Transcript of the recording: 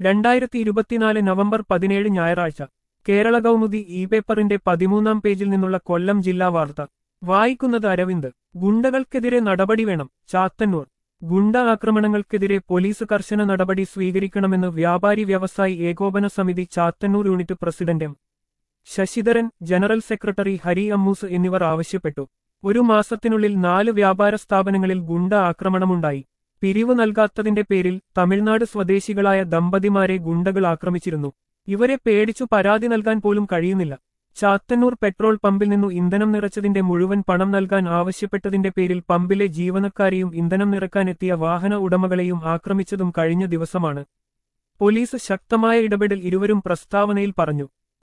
രണ്ടായിരത്തി ഇരുപത്തിനാല് നവംബർ പതിനേഴ് ഞായറാഴ്ച കേരള കൗമുദി ഇ പേപ്പറിന്റെ പതിമൂന്നാം പേജിൽ നിന്നുള്ള കൊല്ലം ജില്ലാ വാർത്ത വായിക്കുന്നത് അരവിന്ദ് ഗുണ്ടകൾക്കെതിരെ നടപടി വേണം ചാത്തന്നൂർ ഗുണ്ട ആക്രമണങ്ങൾക്കെതിരെ പോലീസ് കർശന നടപടി സ്വീകരിക്കണമെന്ന് വ്യാപാരി വ്യവസായി ഏകോപന സമിതി Chathannoor unit president M Sasidharan general secretary Hari Ammoos എന്നിവർ ആവശ്യപ്പെട്ടു ഒരു മാസത്തിനുള്ളിൽ നാല് വ്യാപാര സ്ഥാപനങ്ങളിൽ ഗുണ്ട ആക്രമണമുണ്ടായി പിരിവ് നൽകാത്തതിന്റെ പേരിൽ തമിഴ്നാട് സ്വദേശികളായ ദമ്പതിമാരെ ഗുണ്ടകൾ ആക്രമിച്ചിരുന്നു ഇവരെ പേടിച്ചു പരാതി നൽകാൻ പോലും കഴിയുന്നില്ല ചാത്തന്നൂർ പെട്രോൾ പമ്പിൽ നിന്നു ഇന്ധനം നിറച്ചതിന്റെ മുഴുവൻ പണം നൽകാൻ ആവശ്യപ്പെട്ടതിന്റെ പേരിൽ പമ്പിലെ ജീവനക്കാരെയും ഇന്ധനം നിറക്കാനെത്തിയ വാഹന ഉടമകളെയും ആക്രമിച്ചതും കഴിഞ്ഞ ദിവസമാണ് പോലീസ് ശക്തമായ ഇടപെടൽ ഇരുവരും പ്രസ്താവനയിൽ പറഞ്ഞു